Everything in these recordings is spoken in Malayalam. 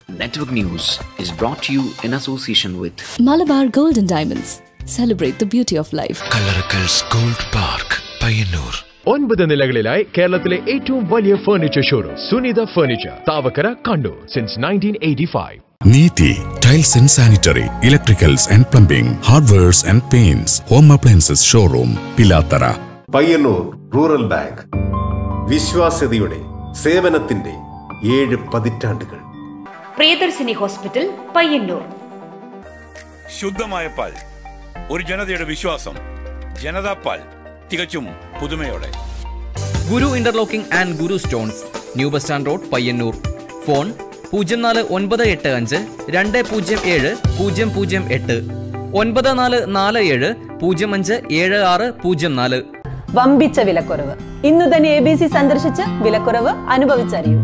Network News is brought to you in association with Malabar Gold and Diamonds. Celebrate the beauty of life. കല്ലറക്കൽസ് ഗോൾഡ് പാർക്ക് പയ്യന്നൂർ ഒൻപത് നിലകളിലായി കേരളത്തിലെ ഏറ്റവും വലിയ furniture showroom Sunitha furniture Thavakkara Kannur since nineteen eighty five Neethi tiles and sanitary electricals and plumbing hardwares and paints home appliances showroom Pilathara Payyanur rural bank വിശ്വാസ്യതയുടെ സേവനത്തിന്റെ ഏഴ് പതിറ്റാണ്ടുകൾ പ്രിയദർശിനി ഹോസ്പിറ്റൽ പയ്യന്നൂർ ശുദ്ധമായ പാൽ ഒരു ജനതയുടെ വിശ്വാസം ജനതാ പാൽ തികച്ചും പുതുമയോടെ Guru interlocking and Guru stones new bus stand road Payyanur phone പൂജ്യം നാല് ഒൻപത് എട്ട് അഞ്ച് രണ്ട് പൂജ്യം ഏഴ് പൂജ്യം പൂജ്യം എട്ട് ഒൻപത് നാല് നാല് ഏഴ് പൂജ്യം അഞ്ച് ഏഴ് ആറ് പൂജ്യം നാല് വമ്പിച്ച വിലക്കുറവ് ഇന്നു തന്നെ എ ബി സി സന്ദർശിച്ച് വിലക്കുറവ് അനുഭവിച്ചറിയൂ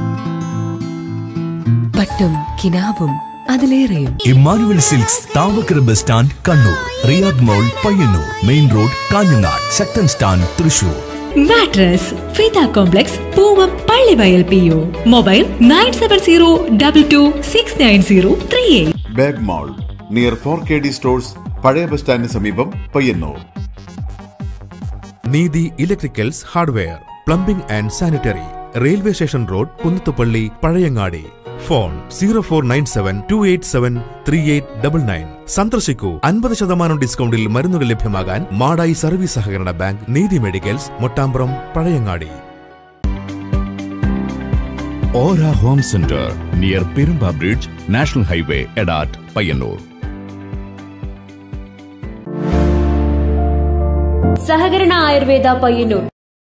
പട്ടും കിനാവും അതിലേറെയും Immanuel silks Thavakkara bus stand Kannur Riyadh mall Payyanur main road Kanhangad Sakthan stand Thrissur mattress ഫിത complex Poovam Pallivayal P O mobile nine seven zero double two six nine zero three eight bag mall near four K D stores പഴയ ബസ് സ്റ്റാൻഡിന് സമീപം Payyanur Neethi electricals hardware plumbing and sanitary railway station road Kunnathupally Pazhayangadi phone zero four nine seven two eight seven three eight double nine സന്ദർശിക്കൂ അൻപത് ശതമാനം ഡിസ്കൗണ്ടിൽ മരുന്നുകൾ ലഭ്യമാകാൻ മാടായി സർവീസ് സഹകരണ ബാങ്ക് നീതി മെഡിക്കൽസ് മൊട്ടാമ്പ്രം പഴയങ്ങാടി ഓര home centre near Perumba bridge national highway Edat Payyanur സഹകരണ ആയുർവേദ പയ്യന്നൂർ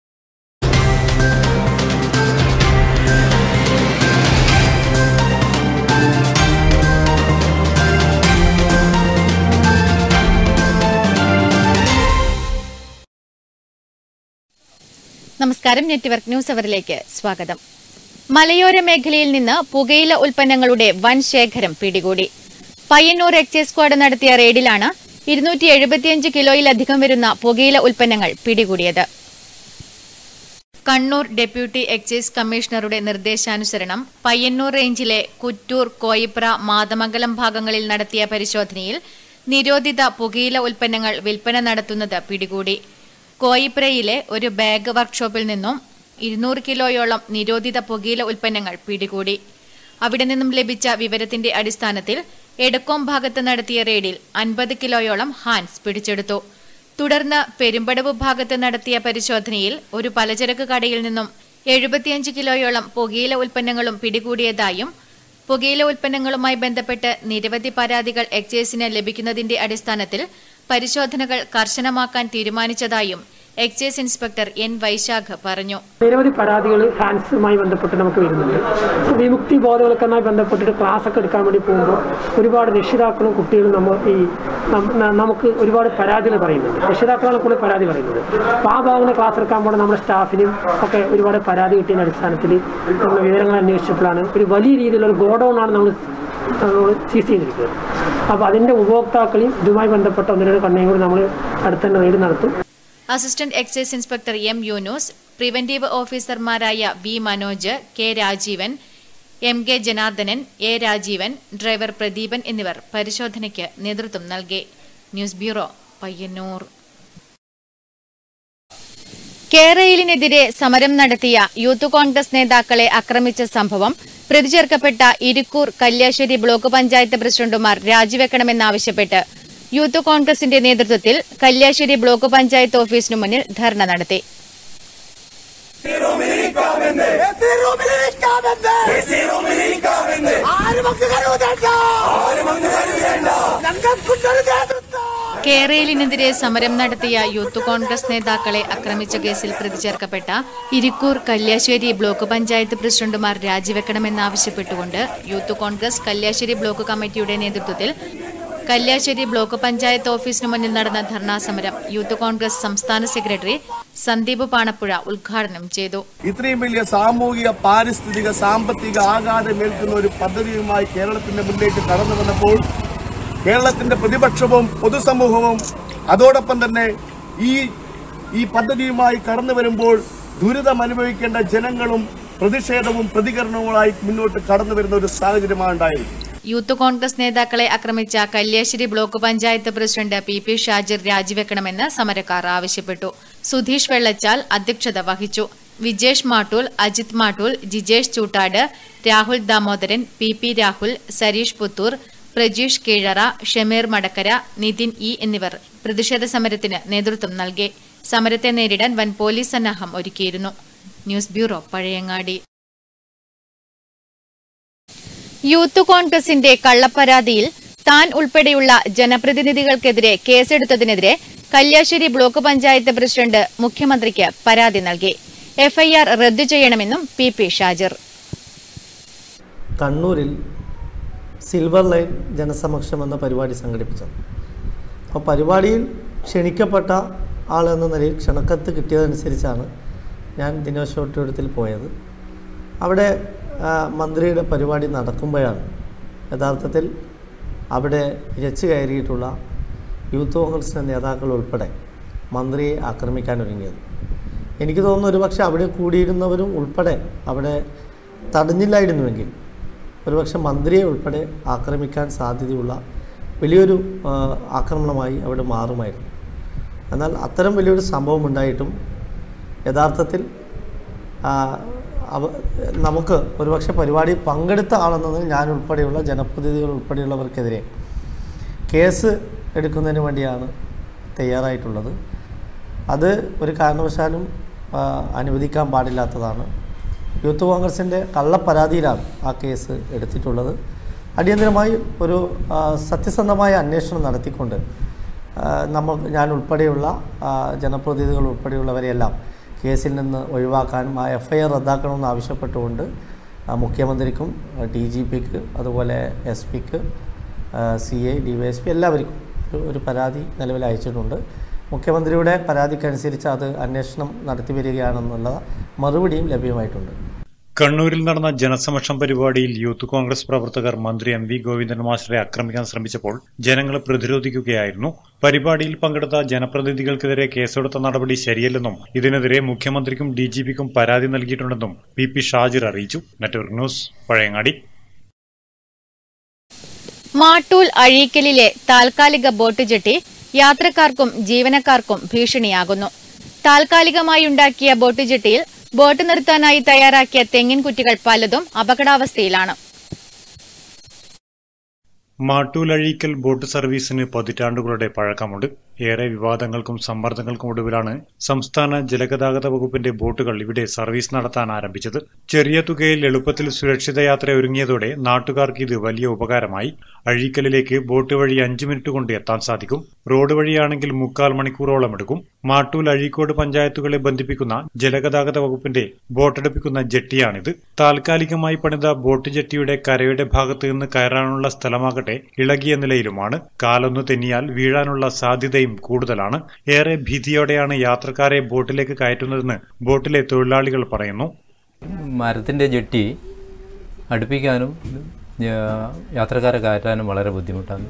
നമസ്കാരം നെറ്റ്വർക്ക് ന്യൂസ് അവറിലേക്ക് സ്വാഗതം മലയോര മേഖലയിൽ നിന്ന് പുകയില ഉൽപ്പന്നങ്ങളുടെ വൻ ശേഖരം പിടികൂടി പയ്യന്നൂർ എക്സൈസ് സ്ക്വാഡ് നടത്തിയ റെയ്ഡിലാണ് ഇരുന്നൂറ്റി എഴുപത്തിയഞ്ച് കിലോയിലധികം വരുന്ന പുകയില ഉൽപ്പന്നങ്ങൾ പിടികൂടിയത് കണ്ണൂർ ഡെപ്യൂട്ടി എക്സൈസ് കമ്മീഷണറുടെ നിർദ്ദേശാനുസരണം പയ്യന്നൂർ റേഞ്ചിലെ കുറ്റൂർ കോയിപ്ര മാതമംഗലം ഭാഗങ്ങളിൽ നടത്തിയ പരിശോധനയിൽ നിരോധിത പുകയില ഉൽപ്പന്നങ്ങൾ വിൽപ്പന നടത്തുന്നത് പിടികൂടി കോയിപ്രയിലെ ഒരു ബാഗ് വർക്ക്ഷോപ്പിൽ നിന്നും ഇരുന്നൂറ് കിലോയോളം നിരോധിത പുകയില ഉൽപ്പന്നങ്ങൾ പിടികൂടി അവിടെ നിന്നും ലഭിച്ച വിവരത്തിന്റെ അടിസ്ഥാനത്തിൽ എടക്കോം ഭാഗത്ത് നടത്തിയ റെയ്ഡിൽ അൻപത് കിലോയോളം ഹാൻസ് പിടിച്ചെടുത്തു തുടർന്ന് പെരുമ്പടവ് ഭാഗത്ത് നടത്തിയ പരിശോധനയിൽ ഒരു പലചരക്ക് കടയിൽ നിന്നും എഴുപത്തിയഞ്ച് കിലോയോളം പുകയില ഉൽപ്പന്നങ്ങളും പിടികൂടിയതായും പുകയില ഉൽപ്പന്നങ്ങളുമായി ബന്ധപ്പെട്ട് നിരവധി പരാതികൾ എക്സൈസിന് ലഭിക്കുന്നതിന്റെ അടിസ്ഥാനത്തിൽ പരിശോധനകൾ കർശനമാക്കാൻ തീരുമാനിച്ചതായും എക്സൈസ് ഇൻസ്പെക്ടർ എൻ വൈശാഖ് പറഞ്ഞു നിരവധി പരാതികൾ ഹാൻസുമായി ബന്ധപ്പെട്ട് നമുക്ക് വരുന്നുണ്ട് ഇപ്പോൾ വിമുക്തി ബോധവൽക്കരണവുമായി ബന്ധപ്പെട്ടിട്ട് ക്ലാസ് ഒക്കെ എടുക്കാൻ വേണ്ടി പോകുമ്പോൾ ഒരുപാട് രക്ഷിതാക്കളും കുട്ടികളും നമ്മൾ ഈ നം- ന- നമുക്ക് ഒരുപാട് പരാതികൾ പറയുന്നുണ്ട് രക്ഷിതാക്കളാണ് കൂടുതൽ പരാതി പറയുന്നത് അപ്പോൾ ആ ഭാഗങ്ങൾ ക്ലാസ് എടുക്കാൻ പോകുന്ന നമ്മുടെ സ്റ്റാഫിനും ഒക്കെ ഒരുപാട് പരാതി കിട്ടിയതിൻ്റെ അടിസ്ഥാനത്തിൽ നമ്മൾ വിവരങ്ങൾ അന്വേഷിച്ചപ്പോഴാണ് ഒരു വലിയ രീതിയിലുള്ള ഒരു ഗോഡൗൺ ആണ് നമ്മൾ നമ്മൾ സീസ് ചെയ്തിരിക്കുന്നത് അപ്പോൾ അതിൻ്റെ ഉപഭോക്താക്കളെയും ഇതുമായി ബന്ധപ്പെട്ട ഒന്ന് രണ്ട് കണ്ണയും കൂടി നമ്മൾ അടുത്ത തന്നെ റെയ്ഡ് നടത്തും assistant excise inspector M Yunus preventive ഓഫീസർമാരായ V Manoj K Rajeevan M K Janardhanan A Rajeevan driver Pradeepan എന്നിവർ പരിശോധനയ്ക്ക് നേതൃത്വം നൽകി ന്യൂസ് ബ്യൂറോ പയ്യന്നൂർ കേരളിനെതിരെ സമരം നടത്തിയ യൂത്ത് കോൺഗ്രസ് നേതാക്കളെ ആക്രമിച്ച സംഭവം പ്രതിചേർക്കപ്പെട്ട ഇരിക്കൂർ കല്യാശ്ശേരി ബ്ലോക്ക് പഞ്ചായത്ത് പ്രസിഡന്റുമാർ രാജിവെക്കണമെന്നാവശ്യപ്പെട്ട് യൂത്ത് കോൺഗ്രസിന്റെ നേതൃത്വത്തിൽ കല്യാശ്ശേരി ബ്ലോക്ക് പഞ്ചായത്ത് ഓഫീസിനു മുന്നിൽ ധർണ നടത്തി കേരളിനെതിരെ സമരം നടത്തിയ യൂത്ത് കോൺഗ്രസ് നേതാക്കളെ ആക്രമിച്ച കേസിൽ പ്രതിചേർക്കപ്പെട്ട ഇരിക്കൂർ കല്യാശ്ശേരി ബ്ലോക്ക് പഞ്ചായത്ത് പ്രസിഡന്റുമാർ രാജിവെക്കണമെന്നാവശ്യപ്പെട്ടുകൊണ്ട് യൂത്ത് കോൺഗ്രസ് കല്യാശ്ശേരി ബ്ലോക്ക് കമ്മിറ്റിയുടെ നേതൃത്വത്തിൽ കല്യാശ്ശേരി ബ്ലോക്ക് പഞ്ചായത്ത് ഓഫീസിനു മുന്നിൽ നടന്ന ധർണാ സമരം യൂത്ത് കോൺഗ്രസ് സംസ്ഥാന സെക്രട്ടറി സന്ദീപ് പാണപ്പുഴ ഉദ്ഘാടനം ചെയ്തു ഇത്രയും വലിയ സാമൂഹിക പാരിസ്ഥിതിക സാമ്പത്തിക ആഘാതമേൽക്കുന്ന ഒരു പദ്ധതിയുമായി കേരളത്തിന്റെ മുന്നിലേക്ക് കടന്നു വന്നപ്പോൾ കേരളത്തിന്റെ പ്രതിപക്ഷവും പൊതുസമൂഹവും അതോടൊപ്പം തന്നെ ഈ ഈ പദ്ധതിയുമായി കടന്നു വരുമ്പോൾ ദുരിതം അനുഭവിക്കേണ്ട ജനങ്ങളും പ്രതിഷേധവും പ്രതികരണവുമായി മുന്നോട്ട് കടന്നു വരുന്ന ഒരു സാഹചര്യമാണ് ഉണ്ടായത് യൂത്ത് കോൺഗ്രസ് നേതാക്കളെ ആക്രമിച്ച Kalliasseri block panchayat president P P Shajir രാജിവെക്കണമെന്ന് സമരക്കാർ ആവശ്യപ്പെട്ടു സുധീഷ് വെള്ളച്ചാൽ അധ്യക്ഷത വഹിച്ചു Vijesh Mattool Ajith Mattool Jijesh Choottad Rahul Damodaran P P Rahul Sareesh Puthur Prajeesh Keezhara Shameer Madakkara Nithin E എന്നിവർ പ്രതിഷേധ സമരത്തിന് നേതൃത്വം നൽകി സമരത്തെ നേരിടാൻ വൻ പോലീസ് സന്നാഹം ഒരുക്കിയിരുന്നു ന്യൂസ് ബ്യൂറോ പഴയങ്ങാടി യൂത്ത് കോൺഗ്രസിന്റെ കള്ളപ്പരാതിയിൽ താൻ ഉൾപ്പെടെയുള്ള ജനപ്രതിനിധികൾക്കെതിരെ കേസെടുത്തതിനെതിരെ കല്യാശ്ശേരി ബ്ലോക്ക് പഞ്ചായത്ത് പ്രസിഡന്റ് മുഖ്യമന്ത്രിക്ക് പരാതി നൽകി എഫ്ഐആർ റദ്ദു ചെയ്യണമെന്നും പി പി ഷാജിർ കണ്ണൂരിൽ സിൽവർ ലൈൻ ജനസമക്ഷം എന്ന പരിപാടി സംഘടിപ്പിച്ചത് അപ്പോൾ പരിപാടിയിൽ ക്ഷണിക്കപ്പെട്ട ആളെന്ന നിലയിൽ ക്ഷണക്കത്ത് കിട്ടിയതനുസരിച്ചാണ് ഞാൻ ദിനേശ് ഓഡിറ്റോറിയത്തിൽ പോയത് അവിടെ ആ, മന്ത്രിയുടെ പരിപാടി നടക്കുമ്പോഴാണ് യഥാർത്ഥത്തിൽ അവിടെ ഇരച്ചു കയറിയിട്ടുള്ള യൂത്ത് കോൺഗ്രസിൻ്റെ നേതാക്കൾ ഉൾപ്പെടെ മന്ത്രിയെ ആക്രമിക്കാൻ ഒരുങ്ങിയത് എനിക്ക് തോന്നുന്നു ഒരുപക്ഷെ അവിടെ കൂടിയിരുന്നവരും ഉൾപ്പെടെ അവിടെ തടഞ്ഞില്ലായിരുന്നുവെങ്കിൽ ഒരുപക്ഷെ മന്ത്രിയെ ഉൾപ്പെടെ ആക്രമിക്കാൻ സാധ്യതയുള്ള വലിയൊരു ആ, ആക്രമണമായി അവിടെ മാറുമായിരുന്നു എന്നാൽ അത്തരം വലിയൊരു സംഭവം ഉണ്ടായിട്ടും യഥാർത്ഥത്തിൽ ആ, അവ നമുക്ക് ഒരുപക്ഷെ പരിപാടി പങ്കെടുത്ത ആളെന്നതിൽ ഞാൻ ഉൾപ്പെടെയുള്ള ജനപ്രതിനിധികൾ ഉൾപ്പെടെയുള്ളവർക്കെതിരെ കേസ് എടുക്കുന്നതിന് വേണ്ടിയാണ് തയ്യാറായിട്ടുള്ളത് അത് ഒരു കാരണവശാലും ആ, അനുവദിക്കാൻ പാടില്ലാത്തതാണ് യൂത്ത് കോൺഗ്രസിൻ്റെ കള്ളപ്പരാതിയിലാണ് ആ കേസ് എടുത്തിട്ടുള്ളത് അടിയന്തരമായി ഒരു ആ, സത്യസന്ധമായ അന്വേഷണം നടത്തിക്കൊണ്ട് ആ, നമ്മൾ ഞാൻ ഉൾപ്പെടെയുള്ള ആ, ജനപ്രതിനിധികൾ ഉൾപ്പെടെയുള്ളവരെയെല്ലാം കേസിൽ നിന്ന് ഒഴിവാക്കാനും ആ എഫ് ഐ ആർ റദ്ദാക്കണമെന്ന് ആവശ്യപ്പെട്ടുകൊണ്ട് ആ, മുഖ്യമന്ത്രിക്കും ഡി ജി പിക്ക് അതുപോലെ എസ് പിക്ക് C I D Y S P എല്ലാവർക്കും ഒരു- ഒരു പരാതി നിലവിൽ അയച്ചിട്ടുണ്ട് മുഖ്യമന്ത്രിയുടെ പരാതിക്കനുസരിച്ച് അത് അന്വേഷണം നടത്തി വരികയാണെന്നുള്ള മറുപടിയും ലഭ്യമായിട്ടുണ്ട് കണ്ണൂരിൽ നടന്ന ജനസമക്ഷം പരിപാടിയിൽ യൂത്ത് കോൺഗ്രസ് പ്രവർത്തകർ മന്ത്രി എം വി ഗോവിന്ദൻ മാസ്റ്ററെ ആക്രമിക്കാൻ ശ്രമിച്ചപ്പോൾ ജനങ്ങൾ പ്രതിരോധിക്കുകയായിരുന്നു പരിപാടിയിൽ പങ്കെടുത്ത ജനപ്രതിനിധികൾക്കെതിരെ കേസെടുത്ത നടപടി ശരിയല്ലെന്നും ഇതിനെതിരെ മുഖ്യമന്ത്രിക്കും ഡി ജി പിക്കും പരാതി നൽകിയിട്ടുണ്ടെന്നും പി പി ഷാജിർ അറിയിച്ചു നെറ്റ്വർക്ക് ന്യൂസ് പഴയങ്ങാടി മാട്ടൂൽ അഴീക്കലിലെ താൽക്കാലിക ബോട്ട് ജെട്ടി യാത്രക്കാർക്കും ജീവനക്കാർക്കും ഭീഷണിയാകുന്നു താൽക്കാലികമായി ഉണ്ടാക്കിയ ബോട്ട് ജെട്ടിയിൽ ബോട്ട് നിർത്താനായി തയ്യാറാക്കിയ തെങ്ങിൻ കുറ്റികൾ പലതും അപകടാവസ്ഥയിലാണ് മാട്ടൂലഴീക്കൽ ബോട്ട് സർവീസിന് പതിറ്റാണ്ടുകളുടെ പഴക്കമുണ്ട് ഏറെ വിവാദങ്ങൾക്കും സമ്മർദ്ദങ്ങൾക്കും ഒടുവിലാണ് സംസ്ഥാന ജലഗതാഗത വകുപ്പിന്റെ ബോട്ടുകൾ ഇവിടെ സർവീസ് നടത്താൻ ആരംഭിച്ചത് ചെറിയ തുകയിൽ എളുപ്പത്തിൽ സുരക്ഷിത യാത്ര ഒരുങ്ങിയതോടെ നാട്ടുകാർക്ക് ഇത് വലിയ ഉപകാരമായി അഴീക്കലിലേക്ക് ബോട്ട് വഴി അഞ്ചു മിനിറ്റ് കൊണ്ട് എത്താൻ സാധിക്കും റോഡ് വഴിയാണെങ്കിൽ മുക്കാൽ മണിക്കൂറോളം എടുക്കും മാട്ടൂൽ അഴീക്കോട് പഞ്ചായത്തുകളെ ബന്ധിപ്പിക്കുന്ന ജലഗതാഗത വകുപ്പിന്റെ ബോട്ടടുപ്പിക്കുന്ന ജെട്ടിയാണിത് താൽക്കാലികമായി പണിത ബോട്ട് ജെട്ടിയുടെ കരയുടെ ഭാഗത്ത് നിന്ന് കയറാനുള്ള സ്ഥലമാകട്ടെ ഇളകിയ നിലയിലുമാണ് കാലൊന്നു തെന്നിയാൽ വീഴാനുള്ള സാധ്യതയും കൂടുതലാണ് ഏറെ ഭീതിയോടെയാണ് യാത്രക്കാരെ ബോട്ടിലേക്ക് കയറ്റുന്നതെന്ന് ബോട്ടിലെ തൊഴിലാളികൾ പറയുന്നു മരത്തിൻ്റെ ജെട്ടി അടുപ്പിക്കാനും ഞാ- യാത്രക്കാരെ കയറ്റാനും വളരെ ബുദ്ധിമുട്ടാണ്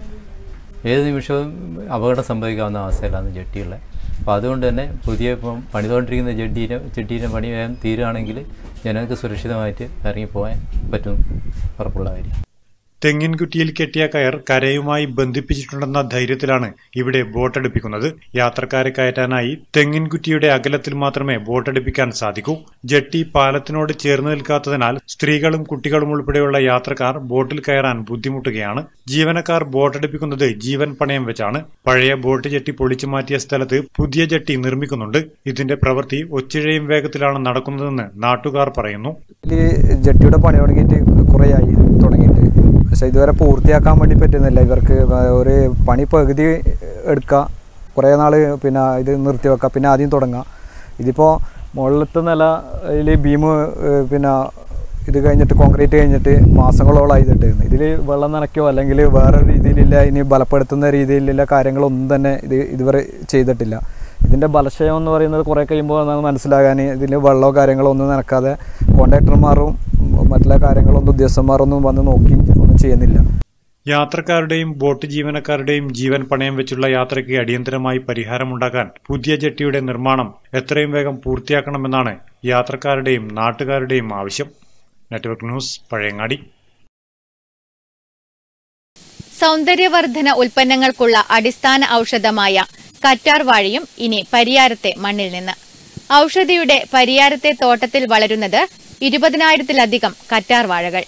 ഏത് നിമിഷവും അപകടം സംഭവിക്കാവുന്ന അവസ്ഥയിലാണ് ജെട്ടിയുള്ളത് അപ്പോൾ അതുകൊണ്ട് തന്നെ പുതിയ ഇപ്പം പണിതുകൊണ്ടിരിക്കുന്ന ജെട്ടീനെ ജെട്ടീനെ പണി വേഗം തീരുകയാണെങ്കിൽ ജനങ്ങൾക്ക് സുരക്ഷിതമായിട്ട് ഇറങ്ങിപ്പോകാൻ പറ്റും ഉറപ്പുള്ള കാര്യം തെങ്ങിൻകുറ്റിയിൽ കെട്ടിയ കയർ കരയുമായി ബന്ധിപ്പിച്ചിട്ടുണ്ടെന്ന ധൈര്യത്തിലാണ് ഇവിടെ ബോട്ടടുപ്പിക്കുന്നത് യാത്രക്കാരെ കയറ്റാനായി തെങ്ങിൻകുറ്റിയുടെ അകലത്തിൽ മാത്രമേ ബോട്ടടുപ്പിക്കാൻ സാധിക്കൂ ജെട്ടി പാലത്തിനോട് ചേർന്ന് നിൽക്കാത്തതിനാൽ സ്ത്രീകളും കുട്ടികളും ഉൾപ്പെടെയുള്ള യാത്രക്കാർ ബോട്ടിൽ കയറാൻ ബുദ്ധിമുട്ടുകയാണ് ജീവനക്കാർ ബോട്ടടുപ്പിക്കുന്നത് ജീവൻ പണയം വെച്ചാണ് പഴയ ബോട്ട് ജെട്ടി പൊളിച്ചു മാറ്റിയ സ്ഥലത്ത് പുതിയ ജെട്ടി നിർമ്മിക്കുന്നുണ്ട് ഇതിന്റെ പ്രവൃത്തി ഒച്ചിഴയും വേഗത്തിലാണ് നടക്കുന്നതെന്ന് നാട്ടുകാർ പറയുന്നു ഈ ജെട്ടിയുടെ പണി തുടങ്ങിയിട്ട് കുറേയായി തുടങ്ങിയിട്ട് പക്ഷെ ഇതുവരെ പൂർത്തിയാക്കാൻ വേണ്ടി പറ്റുന്നില്ല ഇവർക്ക് ഒരു പണി പകുതി എടുക്കുക കുറേ നാൾ പിന്നെ ഇത് നിർത്തി വെക്കുക പിന്നെ ആദ്യം തുടങ്ങുക ഇതിപ്പോൾ മുകളിലത്തെ നിലയിൽ ബീം പിന്നെ ഇത് കഴിഞ്ഞിട്ട് കോൺക്രീറ്റ് കഴിഞ്ഞിട്ട് മാസങ്ങളോളായി ഇതിട്ട് ഇതിൽ വെള്ളം നനയ്ക്കോ അല്ലെങ്കിൽ വേറെ രീതിയിലില്ല ഇനി ബലപ്പെടുത്തുന്ന രീതിയിലുള്ള കാര്യങ്ങളൊന്നും തന്നെ ഇത് ഇതുവരെ ചെയ്തിട്ടില്ല ഇതിൻ്റെ ബലക്ഷയം എന്ന് പറയുന്നത് കുറേ കഴിയുമ്പോൾ നമുക്ക് മനസ്സിലാകാൻ ഇതിൽ വെള്ളമോ കാര്യങ്ങളോ ഒന്നും നനക്കാതെ കോൺട്രാക്ടർമാരും മറ്റുള്ള കാര്യങ്ങളൊന്നും ഉദ്യോഗസ്ഥന്മാരൊന്നും വന്ന് നോക്കി ഒന്നും ചെയ്യുന്നില്ല യാത്രക്കാരുടെയും ബോട്ട് ജീവനക്കാരുടെയും ജീവൻ പണയം വെച്ചുള്ള യാത്രയ്ക്ക് അടിയന്തരമായി പരിഹാരമുണ്ടാക്കാൻ പുതിയ ജെട്ടിയുടെ നിർമ്മാണം എത്രയും വേഗം പൂർത്തിയാക്കണമെന്നാണ് യാത്രക്കാരുടെയും നാട്ടുകാരുടെയും ആവശ്യം നെറ്റ്വർക്ക് ന്യൂസ് പഴയങ്ങാടി സൗന്ദര്യവർദ്ധന ഉൽപ്പന്നങ്ങൾക്കുള്ള അടിസ്ഥാന ഔഷധമായ കറ്റാർ വാഴയും ഇനി പരിയാരത്തെ മണ്ണിൽ നിന്ന് ഔഷധിയുടെ പരിയാരത്തെ തോട്ടത്തിൽ വളരുന്നത് ഇരുപതിനായിരത്തിലധികം കറ്റാർ വാഴകൾ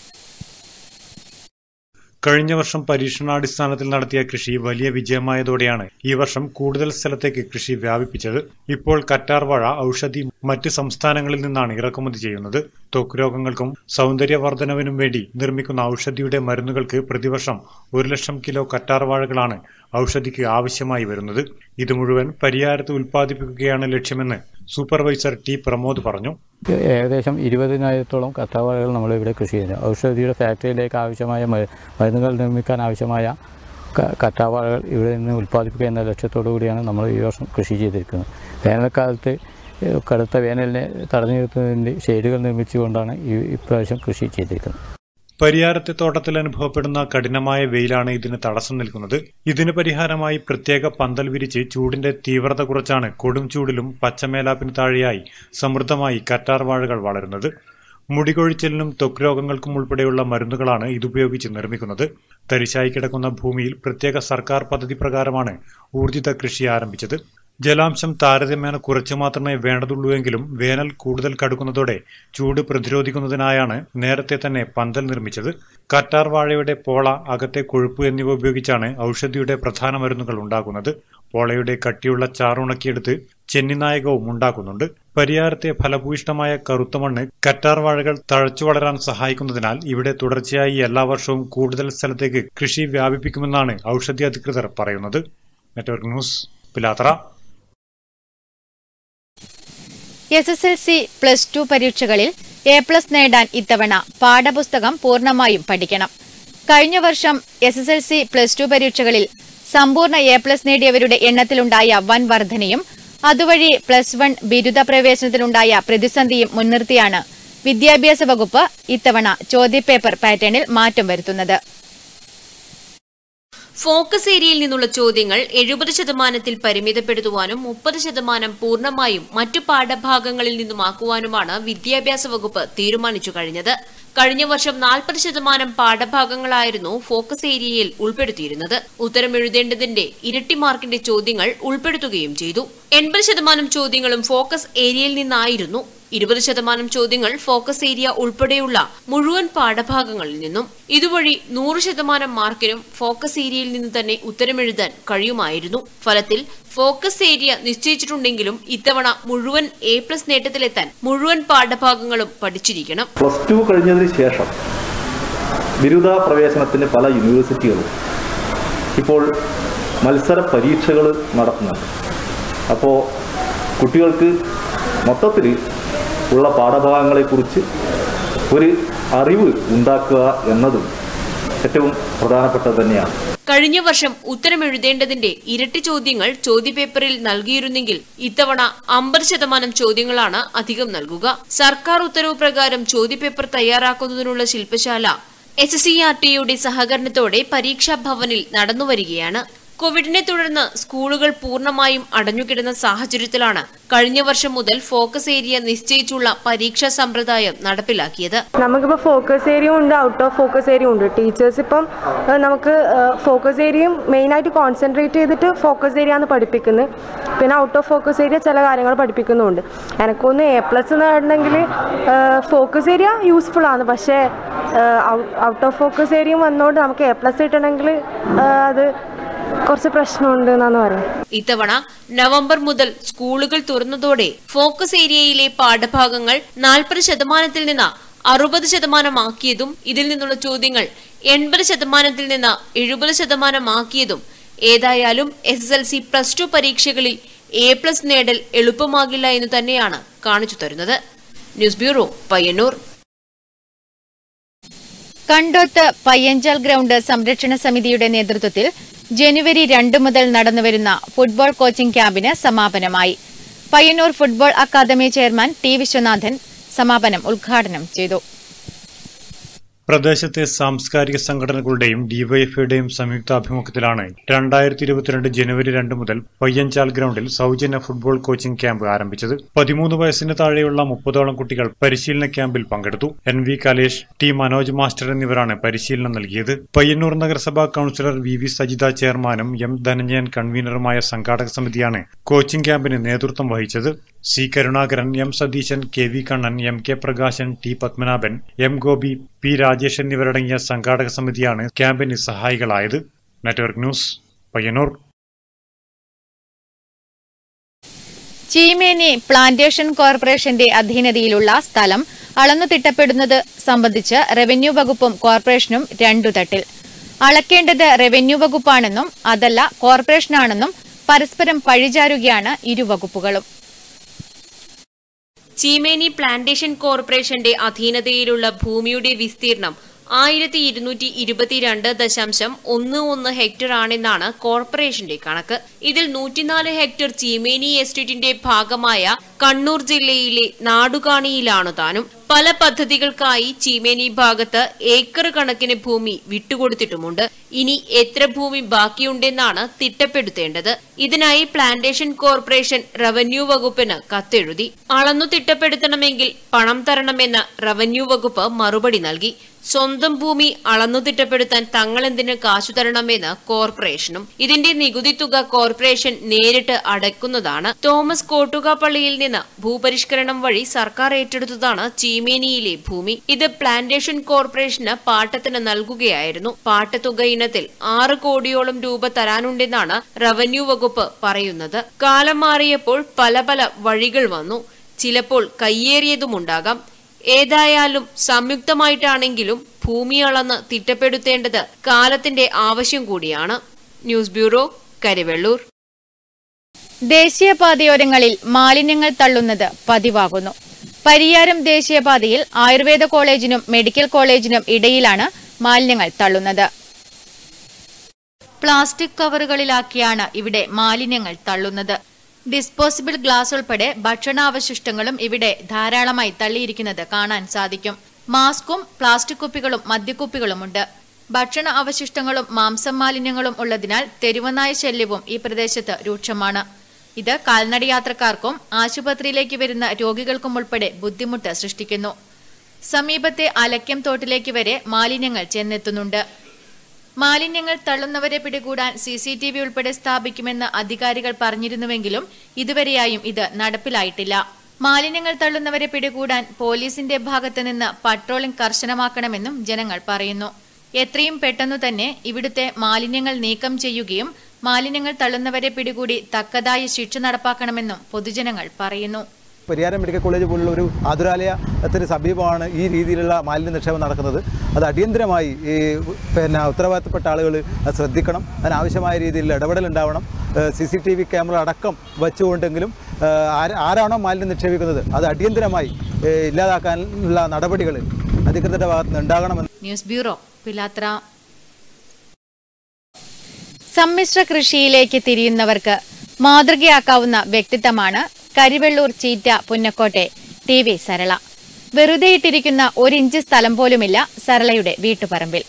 കഴിഞ്ഞ വർഷം പരീക്ഷണാടിസ്ഥാനത്തിൽ നടത്തിയ കൃഷി വലിയ വിജയമായതോടെയാണ് ഈ വർഷം കൂടുതൽ സ്ഥലത്തേക്ക് കൃഷി വ്യാപിപ്പിച്ചത് ഇപ്പോൾ കറ്റാർവാഴ ഔഷധി മറ്റ് സംസ്ഥാനങ്ങളിൽ നിന്നാണ് ഇറക്കുമതി ചെയ്യുന്നത് ത്വക്ക് രോഗങ്ങൾക്കും സൗന്ദര്യവർദ്ധനവിനും വേണ്ടി നിർമ്മിക്കുന്ന ഔഷധിയുടെ മരുന്നുകൾക്ക് പ്രതിവർഷം ഒരു ലക്ഷം കിലോ കറ്റാർവാഴകളാണ് ഔഷധിക്ക് ആവശ്യമായി വരുന്നത് ഇത് മുഴുവൻ പരിയാരത്ത് ഉൽപ്പാദിപ്പിക്കുകയാണ് ലക്ഷ്യമെന്ന് സൂപ്പർവൈസർ ടി പ്രമോദ് പറഞ്ഞു ഏകദേശം ഇരുപതിനായിരത്തോളം കത്താവാഴകൾ നമ്മൾ ഇവിടെ കൃഷി ചെയ്യുന്നു ഔഷധിയുടെ ഫാക്ടറിയിലേക്ക് ആവശ്യമായ മ- മരുന്നുകൾ നിർമ്മിക്കാൻ ആവശ്യമായ ക- കറ്റാവാഴകൾ ഇവിടെ നിന്ന് ഉൽപ്പാദിപ്പിക്കുക എന്ന ലക്ഷ്യത്തോടു കൂടിയാണ് നമ്മൾ ഈ വർഷം കൃഷി ചെയ്തിരിക്കുന്നത് വേനൽക്കാലത്ത് ഏഹ്, കടുത്ത വേനലിനെ തടഞ്ഞു നിർത്തുന്നതിന് ഷെയ്ഡുകൾ നിർമ്മിച്ചുകൊണ്ടാണ് ഈ ഇപ്രാവശ്യം കൃഷി ചെയ്തിരിക്കുന്നത് പരിയാരത്തെ തോട്ടത്തിൽ അനുഭവപ്പെടുന്ന കഠിനമായ വെയിലാണ് ഇതിന് തടസ്സം നിൽക്കുന്നത് ഇതിന് പരിഹാരമായി പ്രത്യേക പന്തൽ വിരിച്ച് ചൂടിന്റെ തീവ്രത കുറച്ചാണ് കൊടും ചൂടിലും പച്ചമേലാപ്പിന് താഴെയായി സമൃദ്ധമായി കറ്റാർ വാഴകൾ വളരുന്നത് മുടികൊഴിച്ചിലിനും ത്വക്ക് രോഗങ്ങൾക്കും ഉൾപ്പെടെയുള്ള മരുന്നുകളാണ് ഇതുപയോഗിച്ച് നിർമ്മിക്കുന്നത് തരിശായി കിടക്കുന്ന ഭൂമിയിൽ പ്രത്യേക സർക്കാർ പദ്ധതി പ്രകാരമാണ് ഊർജിത കൃഷി ആരംഭിച്ചത് ജലാംശം താരതമ്യേന കുറച്ചു മാത്രമേ വേണ്ടതുള്ളൂവെങ്കിലും വേനൽ കൂടുതൽ കടുക്കുന്നതോടെ ചൂട് പ്രതിരോധിക്കുന്നതിനായാണ് നേരത്തെ തന്നെ പന്തൽ നിർമ്മിച്ചത് കറ്റാർ വാഴയുടെ പോള അകത്തെ കൊഴുപ്പ് എന്നിവ ഉപയോഗിച്ചാണ് ഔഷധിയുടെ പ്രധാന മരുന്നുകൾ ഉണ്ടാക്കുന്നത് പോളയുടെ കട്ടിയുള്ള ചാറുണക്കിയെടുത്ത് ചെന്നിനായകവും ഉണ്ടാക്കുന്നുണ്ട് പരിയാരത്തെ ഫലഭൂയിഷ്ടമായ കറുത്ത മണ്ണ് കറ്റാർ വാഴകൾ തഴച്ചു വളരാൻ സഹായിക്കുന്നതിനാൽ ഇവിടെ തുടർച്ചയായി എല്ലാ വർഷവും കൂടുതൽ സ്ഥലത്തേക്ക് കൃഷി വ്യാപിപ്പിക്കുമെന്നാണ് ഔഷധി അധികൃതർ പറയുന്നത് network news Pilathara S S L C plus two പരീക്ഷകളിൽ എ പ്ലസ് നേടാൻ ഇത്തവണ പാഠപുസ്തകം പൂർണ്ണമായും പഠിക്കണം കഴിഞ്ഞ വർഷം S S L C plus two പരീക്ഷകളിൽ സമ്പൂർണ്ണ എ പ്ലസ് നേടിയവരുടെ എണ്ണത്തിലുണ്ടായ വൻ വർധനയും അതുവഴി പ്ലസ് വൺ ബിരുദ പ്രവേശനത്തിലുണ്ടായ പ്രതിസന്ധിയും മുൻനിർത്തിയാണ് വിദ്യാഭ്യാസ വകുപ്പ് ഇത്തവണ ചോദ്യപേപ്പർ പാറ്റേണിൽ മാറ്റം വരുത്തുന്നത് ഫോക്കസ് ഏരിയയിൽ നിന്നുള്ള ചോദ്യങ്ങൾ എഴുപത് ശതമാനത്തിൽ പരിമിതപ്പെടുത്തുവാനും മുപ്പത് ശതമാനം പൂർണ്ണമായും മറ്റു പാഠഭാഗങ്ങളിൽ നിന്നുമാക്കുവാനുമാണ് വിദ്യാഭ്യാസ വകുപ്പ് തീരുമാനിച്ചു കഴിഞ്ഞത് കഴിഞ്ഞ വർഷം നാൽപ്പത് ശതമാനം പാഠഭാഗങ്ങളായിരുന്നു ഫോക്കസ് ഏരിയയിൽ ഉൾപ്പെടുത്തിയിരുന്നത് ഉത്തരം എഴുതേണ്ടതിന്റെ ഇരട്ടി മാർക്കിന്റെ ചോദ്യങ്ങൾ ഉൾപ്പെടുത്തുകയും ചെയ്തു എൺപത് ശതമാനം ചോദ്യങ്ങളും ഫോക്കസ് ഏരിയയിൽ നിന്നായിരുന്നു ഇരുപത് ശതമാനം ചോദ്യങ്ങൾ ഫോക്കസ് ഏരിയ ഉൾപ്പെടെയുള്ള മുഴുവൻ പാഠഭാഗങ്ങളിൽ നിന്നും ഇതുവഴി നൂറ് ശതമാനം മാർക്കിനും ഫോക്കസ് ഏരിയയിൽ നിന്ന് തന്നെ ഉത്തരമെഴുതാൻ കഴിയുമായിരുന്നു ഫലത്തിൽ ഫോക്കസ് ഏരിയ നിശ്ചയിച്ചിട്ടുണ്ടെങ്കിലും ഇത്തവണ മുഴുവൻ എ പ്ലസ് നേട്ടത്തിലെത്താൻ മുഴുവൻ പാഠഭാഗങ്ങളും പഠിച്ചിരിക്കണം പ്ലസ് ടു കഴിഞ്ഞതിന് ശേഷം ബിരുദ പ്രവേശനത്തിന് പല യൂണിവേഴ്സിറ്റികളും ഇപ്പോൾ മത്സര പരീക്ഷകൾ നടത്തുന്നുണ്ട് അപ്പോൾ കുട്ടികൾക്ക് മൊത്തത്തിൽ ഉള്ള പാഠഭാഗങ്ങളെക്കുറിച്ച് ഒരു അറിവ് ഉണ്ടാക്കുക എന്നതും ഏറ്റവും പ്രധാനപ്പെട്ടത് തന്നെയാണ് കഴിഞ്ഞ വർഷം ഉത്തരമെഴുതേണ്ടതിന്റെ ഇരട്ടി ചോദ്യങ്ങൾ ചോദ്യപേപ്പറിൽ നൽകിയിരുന്നെങ്കിൽ ഇത്തവണ അമ്പത് ശതമാനം ചോദ്യങ്ങളാണ് അധികം നൽകുക സർക്കാർ ഉത്തരവ് പ്രകാരം ചോദ്യപേപ്പർ തയ്യാറാക്കുന്നതിനുള്ള ശില്പശാല എസ് സി ആർ ടിയുടെ സഹകരണത്തോടെ പരീക്ഷാ ഭവനിൽ നടന്നുവരികയാണ് കോവിഡിനെ തുടർന്ന് സ്കൂളുകൾ പൂർണ്ണമായും അടഞ്ഞുകിടന്ന സാഹചര്യത്തിലാണ് കഴിഞ്ഞ വർഷം മുതൽ ഫോക്കസ് ഏരിയ നിശ്ചയിച്ചുള്ള പരീക്ഷാ സമ്പ്രദായം നടപ്പിലാക്കിയത് നമുക്കിപ്പോൾ ഫോക്കസ് ഏരിയ ഉണ്ട് ഔട്ട് ഓഫ് ഫോക്കസ് ഏരിയ ഉണ്ട് ടീച്ചേഴ്സ് ഇപ്പം ഏഹ്, നമുക്ക് ഫോക്കസ് ഏരിയയും മെയിനായിട്ട് കോൺസെൻട്രേറ്റ് ചെയ്തിട്ട് ഫോക്കസ് ഏരിയ ആണ് പഠിപ്പിക്കുന്നത് പിന്നെ ഔട്ട് ഓഫ് ഫോക്കസ് ഏരിയ ചില കാര്യങ്ങൾ പഠിപ്പിക്കുന്നുണ്ട് എനക്കൊന്ന് എ പ്ലസ് നേടണമെങ്കിൽ ഫോക്കസ് ഏരിയ യൂസ്ഫുൾ ആണ് പക്ഷേ ഔട്ട് ഓഫ് ഫോക്കസ് ഏരിയയും വന്നുകൊണ്ട് നമുക്ക് എ പ്ലസ് കിട്ടണമെങ്കിൽ അത് കുറച്ച് പ്രശ്നമുണ്ട് എന്നാണ് പറയുന്നത് ഇത്തവണ നവംബർ മുതൽ സ്കൂളുകൾ തുറന്നതോടെ ഫോക്കസ് ഏരിയയിലെ പാഠഭാഗങ്ങൾ നാൽപ്പത് ശതമാനത്തിൽ നിന്ന് അറുപത് ശതമാനമാക്കിയതും ഇതിൽ നിന്നുള്ള ചോദ്യങ്ങൾ എൺപത് ശതമാനത്തിൽ നിന്ന് എഴുപത് ശതമാനമാക്കിയതും ഏതായാലും S S L C plus two പരീക്ഷകളിൽ എ പ്ലസ് നേടൽ എളുപ്പമാകില്ല എന്ന് തന്നെയാണ് കാണിച്ചു തരുന്നത് news bureau Payyanur Kandoth Payyanchal ground സംരക്ഷണ സമിതിയുടെ നേതൃത്വത്തിൽ ജനുവരി രണ്ട് മുതൽ നടന്നുവരുന്ന ഫുട്ബോൾ കോച്ചിംഗ് ക്യാമ്പിന് സമാപനമായി Payyanur football academy chairman T Viswanathan സമാപനം ഉദ്ഘാടനം ചെയ്തു പ്രദേശത്തെ സാംസ്കാരിക സംഘടനകളുടെയും ഡിവൈഎഫ്ഐയുടെയും സംയുക്താഭിമുഖ്യത്തിലാണ് രണ്ടായിരത്തി ഇരുപത്തിരണ്ട് ജനുവരി രണ്ട് മുതൽ പയ്യഞ്ചാൽ ഗ്രൗണ്ടിൽ സൗജന്യ ഫുട്ബോൾ കോച്ചിംഗ് ക്യാമ്പ് ആരംഭിച്ചത് പതിമൂന്ന് വയസ്സിന് താഴെയുള്ള മുപ്പതോളം കുട്ടികൾ പരിശീലന ക്യാമ്പിൽ പങ്കെടുത്തു N V Kalesh T Manoj master എന്നിവരാണ് പരിശീലനം നൽകിയത് പയ്യന്നൂർ നഗരസഭാ കൌൺസിലർ വി വി സജിത ചെയർമാനും എം ധനഞ്ജയൻ കൺവീനറുമായ സംഘാടക സമിതിയാണ് കോച്ചിംഗ് ക്യാമ്പിന് നേതൃത്വം വഹിച്ചത് C Karunakaran M Satheesan K V Kannan M K Prakashan T Padmanabhan M Gopi P Rajesh എന്നിവരടങ്ങിയ സംഘാടക സമിതിയാണ് ക്യാമ്പിന് സഹായികളായത് network news Payyanur Cheemeni plantation കോർപ്പറേഷന്റെ അധീനതയിലുള്ള സ്ഥലം അളന്നു തിട്ടപ്പെടുന്നത് സംബന്ധിച്ച് റവന്യൂ വകുപ്പും കോർപ്പറേഷനും രണ്ടു തട്ടിൽ അളക്കേണ്ടത് റവന്യൂ വകുപ്പാണെന്നും അതല്ല കോർപ്പറേഷനാണെന്നും പരസ്പരം പഴിചാരുകയാണ് ഇരു വകുപ്പുകളും ചീമേനി പ്ലാന്റേഷൻ കോർപ്പറേഷന്റെ അധീനതയിലുള്ള ഭൂമിയുടെ വിസ്തീർണം ആയിരത്തി ഇരുന്നൂറ്റി ഇരുപത്തിരണ്ട് ദശാംശം ഒന്ന് ഒന്ന് ഹെക്ടർ ആണെന്നാണ് കോർപ്പറേഷന്റെ കണക്ക് ഇതിൽ നൂറ്റിനാല് ഹെക്ടർ ചീമേനി എസ്റ്റേറ്റിന്റെ ഭാഗമായ കണ്ണൂർ ജില്ലയിലെ നാടുകാണിയിലാണ് താനും പല പദ്ധതികൾക്കായി ചീമേനി ഭാഗത്ത് ഏക്കർ കണക്കിന് ഭൂമി വിട്ടുകൊടുത്തിട്ടുമുണ്ട് ഇനി എത്ര ഭൂമി ബാക്കിയുണ്ടെന്നാണ് തിട്ടപ്പെടുത്തേണ്ടത് ഇതിനായി പ്ലാന്റേഷൻ കോർപ്പറേഷൻ റവന്യൂ വകുപ്പിന് കത്തെഴുതി അളന്നു തിട്ടപ്പെടുത്തണമെങ്കിൽ പണം തരണമെന്ന് റവന്യൂ വകുപ്പ് മറുപടി നൽകി സ്വന്തം ഭൂമി അളന്നു തിട്ടപ്പെടുത്താൻ തങ്ങളെന്തിന് കാശു തരണമെന്ന് കോർപ്പറേഷനും ഇതിന്റെ നികുതി തുക കോർപ്പറേഷൻ നേരിട്ട് അടയ്ക്കുന്നതാണ് തോമസ് കോട്ടുകാപ്പള്ളിയിൽ നിന്ന് ഭൂപരിഷ്കരണം വഴി സർക്കാർ ഏറ്റെടുത്തതാണ് ചീമേനിയിലെ ഭൂമി ഇത് പ്ലാന്റേഷൻ കോർപ്പറേഷന് പാട്ടത്തിന് നൽകുകയായിരുന്നു പാട്ടത്തുക ഇനത്തിൽ ആറ് കോടിയോളം രൂപ തരാനുണ്ടെന്നാണ് റവന്യൂ വകുപ്പ് പറയുന്നത് കാലം മാറിയപ്പോൾ പല പല വഴികൾ വന്നു ചിലപ്പോൾ കയ്യേറിയതുമുണ്ടാകാം ഏതായാലും സംയുക്തമായിട്ടാണെങ്കിലും ഭൂമി അളന്ന് തിട്ടപ്പെടുത്തേണ്ടത് കാലത്തിന്റെ ആവശ്യം കൂടിയാണ് ന്യൂസ് ബ്യൂറോ കരിവെള്ളൂർ ദേശീയപാതയോരങ്ങളിൽ മാലിന്യങ്ങൾ തള്ളുന്നത് പതിവാകുന്നു പരിയാരം ദേശീയപാതയിൽ ആയുർവേദ കോളേജിനും മെഡിക്കൽ കോളേജിനും ഇടയിലാണ് മാലിന്യങ്ങൾ തള്ളുന്നത് പ്ലാസ്റ്റിക് കവറുകളിലാക്കിയാണ് ഇവിടെ മാലിന്യങ്ങൾ തള്ളുന്നത് ഡിസ്പോസിബിൾ ഗ്ലാസ് ഉൾപ്പെടെ ഭക്ഷണാവശിഷ്ടങ്ങളും ഇവിടെ ധാരാളമായി തള്ളിയിരിക്കുന്നത് കാണാൻ സാധിക്കും മാസ്കും പ്ലാസ്റ്റിക് കുപ്പികളും മദ്യക്കുപ്പികളുമുണ്ട് ഭക്ഷണ അവശിഷ്ടങ്ങളും മാംസം മാലിന്യങ്ങളും ഉള്ളതിനാൽ തെരുവനായ ശല്യവും ഈ പ്രദേശത്ത് രൂക്ഷമാണ് ഇത് കാൽനട യാത്രക്കാർക്കും ആശുപത്രിയിലേക്ക് വരുന്ന രോഗികൾക്കും ഉൾപ്പെടെ ബുദ്ധിമുട്ട് സൃഷ്ടിക്കുന്നു സമീപത്തെ അലക്യം തോട്ടിലേക്ക് വരെ മാലിന്യങ്ങൾ ചെന്നെത്തുന്നുണ്ട് മാലിന്യങ്ങൾ തള്ളുന്നവരെ പിടികൂടാൻ സി സി ടി വി ഉൾപ്പെടെ സ്ഥാപിക്കുമെന്ന് അധികാരികൾ പറഞ്ഞിരുന്നുവെങ്കിലും ഇതുവരെയായും ഇത് നടപ്പിലായിട്ടില്ല മാലിന്യങ്ങൾ തള്ളുന്നവരെ പിടികൂടാൻ പോലീസിന്റെ ഭാഗത്ത് നിന്ന് പട്രോളിംഗ് കർശനമാക്കണമെന്നും ജനങ്ങൾ പറയുന്നു എത്രയും പെട്ടെന്നു തന്നെ ഇവിടുത്തെ മാലിന്യങ്ങൾ നീക്കം ചെയ്യുകയും മാലിന്യങ്ങൾ തള്ളുന്നവരെ പിടികൂടി തക്കതായ ശിക്ഷ നടപ്പാക്കണമെന്നും പൊതുജനങ്ങൾ പറയുന്നു പരിയാരം മെഡിക്കൽ കോളേജ് പോലുള്ള ഒരു ആതുരാലയത്തിന് സമീപമാണ് ഈ രീതിയിലുള്ള മാലിന്യ നിക്ഷേപം നടക്കുന്നത് അത് അടിയന്തരമായി ഈ പിന്നെ ഉത്തരവാദിത്തപ്പെട്ട ആളുകൾ അത് ശ്രദ്ധിക്കണം അതിനാവശ്യമായ രീതിയിൽ ഇടപെടൽ ഉണ്ടാവണം C C T V camera അടക്കം വെച്ചുകൊണ്ടെങ്കിലും ഏഹ്, ആര- ആരാണോ മാലിന്യം നിക്ഷേപിക്കുന്നത് അത് അടിയന്തരമായി ഏഹ്, ഇല്ലാതാക്കാനുള്ള നടപടികൾ അധികൃതരുടെ ഭാഗത്ത് നിന്ന് ഉണ്ടാകണമെന്ന് ന്യൂസ് ബ്യൂറോ പിലാത്ര സമ്മിശ്ര കൃഷിയിലേക്ക് തിരിയുന്നവർക്ക് മാതൃകയാക്കാവുന്ന വ്യക്തിത്വമാണ് കരിവെള്ളൂർ ചീറ്റ പുന്നക്കോട്ടെ ടി വി സരള വെറുതെ ഇട്ടിരിക്കുന്ന ഒരിഞ്ച് സ്ഥലം പോലുമില്ല സരളയുടെ വീട്ടുപറമ്പിൽ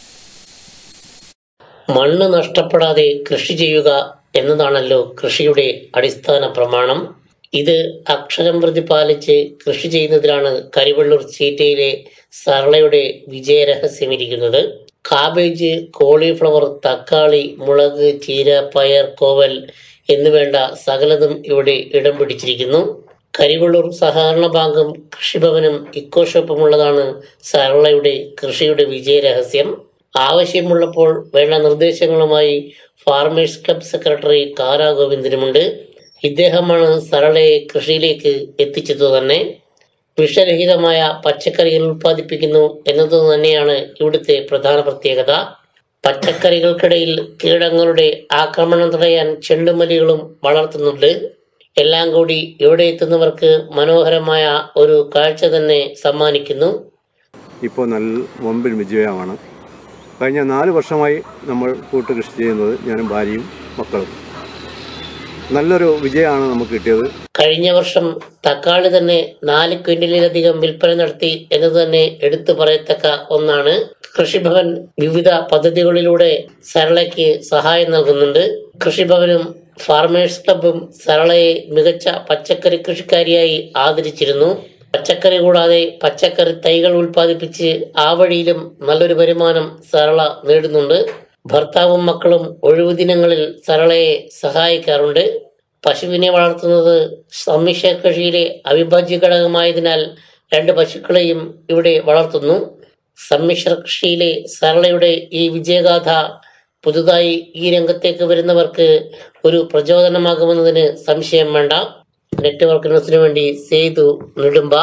മണ്ണ് നഷ്ടപ്പെടാതെ കൃഷി ചെയ്യുക എന്നതാണല്ലോ കൃഷിയുടെ അടിസ്ഥാന പ്രമാണം ഇത് അക്ഷരം പ്രതി പാലിച്ച് കൃഷി ചെയ്യുന്നതിലാണ് കരിവള്ളൂർ ചീറ്റയിലെ സരളയുടെ വിജയരഹസ്യമിരിക്കുന്നത് കാബേജ് കോളിഫ്ലവർ തക്കാളി മുളക് ചീര പയർ കോവൽ എന്നുവേണ്ട സകലതും ഇവിടെ ഇടം പിടിച്ചിരിക്കുന്നു കരിവള്ളൂർ സഹകരണ ബാങ്കും കൃഷിഭവനും ഇക്കോ ഷോപ്പും ഉള്ളതാണ് സരളയുടെ കൃഷിയുടെ വിജയരഹസ്യം ആവശ്യമുള്ളപ്പോൾ വേണ്ട നിർദ്ദേശങ്ങളുമായി ഫാർമേഴ്സ് ക്ലബ് സെക്രട്ടറി കാരാ ഗോവിന്ദനുമുണ്ട് ഇദ്ദേഹമാണ് സരളയെ കൃഷിയിലേക്ക് എത്തിച്ചത് തന്നെ വിഷരഹിതമായ പച്ചക്കറികൾ ഉൽപ്പാദിപ്പിക്കുന്നു എന്നത് തന്നെയാണ് ഇവിടുത്തെ പ്രധാന പ്രത്യേകത പച്ചക്കറികൾക്കിടയിൽ കീടങ്ങളുടെ ആക്രമണം തടയാൻ ചെണ്ടുമല്ലികളും വളർത്തുന്നുണ്ട് എല്ലാം കൂടി ഇവിടെ എത്തുന്നവർക്ക് മനോഹരമായ ഒരു കാഴ്ച തന്നെ സമ്മാനിക്കുന്നു ഇപ്പോൾ നല്ല വമ്പിൻ വിജയമാണ് കഴിഞ്ഞ നാല് വർഷമായി നമ്മൾ കൂട്ട് കൃഷി ചെയ്യുന്നത് ഞാനും ഭാര്യയും മക്കളും നല്ലൊരു വിജയമാണ് നമുക്ക് കിട്ടിയത് കഴിഞ്ഞ വർഷം തക്കാളി തന്നെ നാല് ക്വിന്റലിലധികം വിൽപ്പന നടത്തി എന്നത് തന്നെ എടുത്തു പറയത്തക്ക ഒന്നാണ് കൃഷിഭവൻ വിവിധ പദ്ധതികളിലൂടെ സരളയ്ക്ക് സഹായം നൽകുന്നുണ്ട് കൃഷിഭവനും ഫാർമേഴ്സ് ക്ലബും സരളയെ മികച്ച പച്ചക്കറി കൃഷിക്കാരിയായി ആദരിച്ചിരുന്നു പച്ചക്കറി കൂടാതെ പച്ചക്കറി തൈകൾ ഉൽപ്പാദിപ്പിച്ച് ആ വഴിയിലും നല്ലൊരു വരുമാനം സരള നേടുന്നുണ്ട് ഭർത്താവും മക്കളും ഒഴിവു ദിനങ്ങളിൽ സരളയെ സഹായിക്കാറുണ്ട് പശുവിനെ വളർത്തുന്നത് സമ്മിശ്ര കൃഷിയിലെ അവിഭാജ്യ ഘടകമായതിനാൽ രണ്ട് പശുക്കളെയും ഇവിടെ വളർത്തുന്നു സമ്മിശ്ര കൃഷിയിലെ സരളയുടെ ഈ വിജയഗാഥ പുതുതായി ഈ രംഗത്തേക്ക് വരുന്നവർക്ക് ഒരു പ്രചോദനമാകുമെന്നതിന് സംശയം വേണ്ട നെറ്റ്വർക്ക് ന്യൂസിനു വേണ്ടി സേതു നെടുമ്പ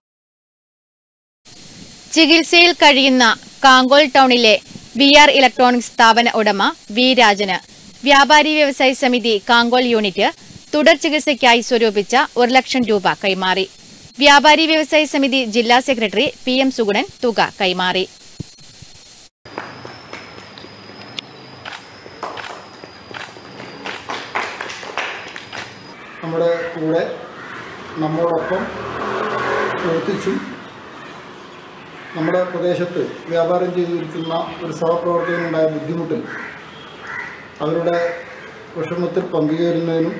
ചികിത്സയിൽ കഴിയുന്ന കാങ്കോൾ ടൗണിലെ വി ആർ ഇലക്ട്രോണിക്സ് സ്ഥാപന ഉടമ വി രാജന് വ്യാപാരി വ്യവസായ സമിതി കാങ്കോൾ യൂണിറ്റ് തുടർ ചികിത്സയ്ക്കായി സ്വരൂപിച്ച ഒരു ലക്ഷം രൂപ കൈമാറി വ്യാപാരി വ്യവസായ സമിതി ജില്ലാ സെക്രട്ടറി പി എം സുഗുണൻ തുക കൈമാറി നമ്മുടെ കൂടെ നമ്മോടൊപ്പം പ്രവർത്തിച്ചും നമ്മുടെ പ്രദേശത്ത് വ്യാപാരം ചെയ്തിരിക്കുന്ന ഒരു സഹപ്രവർത്തകനുണ്ടായ ബുദ്ധിമുട്ട് അവരുടെ വിഷമത്തിൽ പങ്കുചേരുന്നതിനും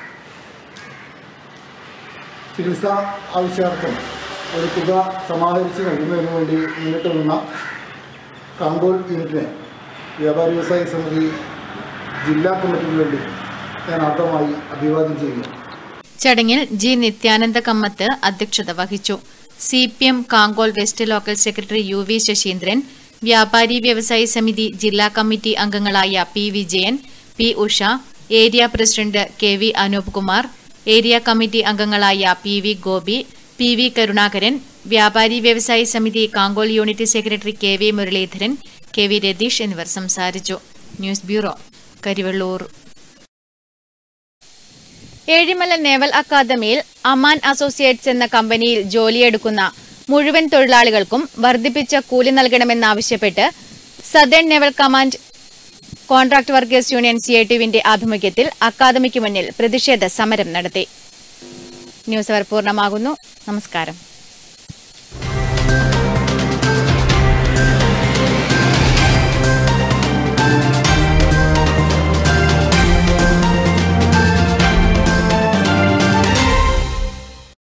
ചികിത്സാ ആവശ്യാർത്ഥം ഒരു തുക സമാഹരിച്ച് നൽകുന്നതിനു വേണ്ടി മുന്നിട്ട് നിന്ന കാങ്കോൾ യൂണിറ്റിനെ വ്യാപാരി വ്യവസായ സമിതി ജില്ലാ കമ്മിറ്റിക്ക് വേണ്ടി ഞാൻ ആദ്യമായി അഭിവാദ്യം ചെയ്യുന്നു ചടങ്ങിൽ ജി നിത്യാനന്ദ കമ്മത്ത് അധ്യക്ഷത വഹിച്ചു C P M Kankol west local secretary U V Sasheendran വ്യാപാരി വ്യവസായ സമിതി ജില്ലാ കമ്മിറ്റി അംഗങ്ങളായ P Vijayan P Usha area president K V Anoop Kumar area committee അംഗങ്ങളായ P V Gopi P V Karunakaran വ്യാപാരി വ്യവസായ സമിതി Kankol unit secretary K V Muraleedharan K V Ratheesh എന്നിവർ സംസാരിച്ചു news bureau Karivellur Ezhimala naval അക്കാദമിയിൽ അമാൻ അസോസിയേറ്റ്സ് എന്ന കമ്പനിയിൽ ജോലിയെടുക്കുന്ന മുഴുവൻ തൊഴിലാളികൾക്കും വർദ്ധിപ്പിച്ച കൂലി നൽകണമെന്നാവശ്യപ്പെട്ട് southern naval command contract workers union സിഐടിയുവിന്റെ ആഭിമുഖ്യത്തിൽ അക്കാദമിക്ക് മുന്നിൽ പ്രതിഷേധ സമരം നടത്തി ന്യൂസ് അവർ പൂർണ്ണമാകുന്നു നമസ്കാരം